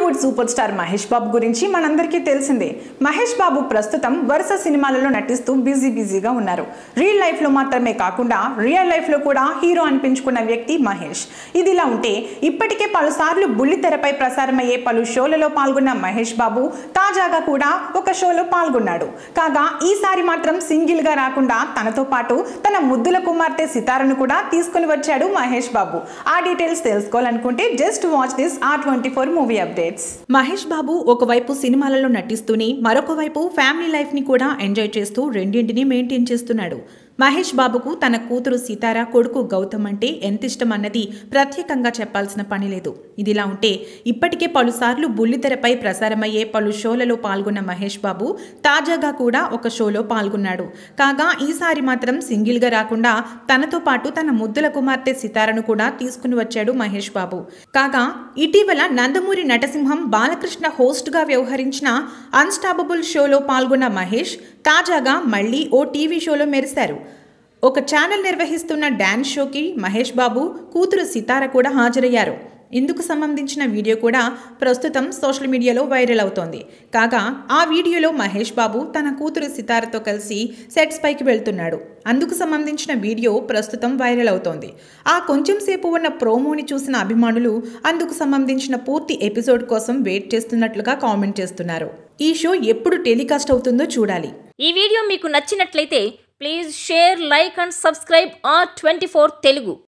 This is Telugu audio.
టాలీవుడ్ సూపర్ స్టార్ మహేష్ బాబు గురించి మనందరికీ తెలిసిందే మహేష్ బాబు ప్రస్తుతం వరుస సినిమాలలో నటిస్తూ బిజీ బిజీగా ఉన్నారు రియల్ లైఫ్ లో మాత్రమే కాకుండా రియల్ లైఫ్ లో కూడా హీరో అనిపించుకున్న వ్యక్తి మహేష్ ఇదిలా ఉంటే ఇప్పటికే పలుసార్లు బుల్లితెరపై ప్రసారమయ్యే పలు షోలలో పాల్గొన్న మహేష్ బాబు తాజాగా కూడా ఒక షోలో పాల్గొన్నాడు కాగా ఈసారి మాత్రం సింగిల్ గా రాకుండా తనతో పాటు తన ముద్దుల కుమార్తె సితారను కూడా తీసుకుని వచ్చాడు మహేష్ బాబు ఆ డీటెయిల్స్ తెలుసుకోవాలనుకుంటే just watch this R twenty four movie updates Mahesh Babu ఒకవైపు సినిమాలలో నటిస్తూనే మరొక వైపు ఫ్యామిలీ లైఫ్ని కూడా ఎంజాయ్ చేస్తూ రెండింటిని మెయింటైన్ చేస్తున్నాడు మహేష్ బాబుకు తన కూతురు సీతార కొడుకు గౌతమ్ అంటే ఎంత ఇష్టం అన్నది ప్రత్యేకంగా చెప్పాల్సిన పని లేదు ఇదిలా ఉంటే ఇప్పటికే పలుసార్లు బుల్లితెరపై ప్రసారమయ్యే పలు షోలలో పాల్గొన్న మహేష్ బాబు తాజాగా కూడా ఒక షోలో పాల్గొన్నాడు కాగా ఈసారి మాత్రం సింగిల్గా రాకుండా తనతో పాటు తన ముద్దుల కుమార్తె సితారను కూడా తీసుకుని వచ్చాడు మహేష్ బాబు కాగా ఇటీవల నందమూరి నటసింహం బాలకృష్ణ హోస్ట్గా వ్యవహరించిన అన్స్టాపబుల్ షోలో పాల్గొన్న మహేష్ తాజాగా మళ్ళీ ఓ టీవీ షోలో మెరిశారు ఒక ఛానల్ నిర్వహిస్తున్న డ్యాన్స్ షోకి మహేష్ బాబు కూతురు సితార కూడా హాజరయ్యారు ఇందుకు సంబంధించిన వీడియో కూడా ప్రస్తుతం సోషల్ మీడియాలో వైరల్ అవుతోంది కాగా ఆ వీడియోలో మహేష్ బాబు తన కూతురు సితారతో కలిసి సెట్స్ పైకి వెళ్తున్నాడు అందుకు సంబంధించిన వీడియో ప్రస్తుతం వైరల్ అవుతోంది ఆ కొంచెం సేపు ఉన్న ప్రోమోని చూసిన అభిమానులు అందుకు సంబంధించిన పూర్తి ఎపిసోడ్ కోసం వెయిట్ చేస్తున్నట్లుగా కామెంట్ చేస్తున్నారు ఈ షో ఎప్పుడు టెలికాస్ట్ అవుతుందో చూడాలి ఈ వీడియో మీకు నచ్చినట్లయితే please share like and subscribe R twenty four Telugu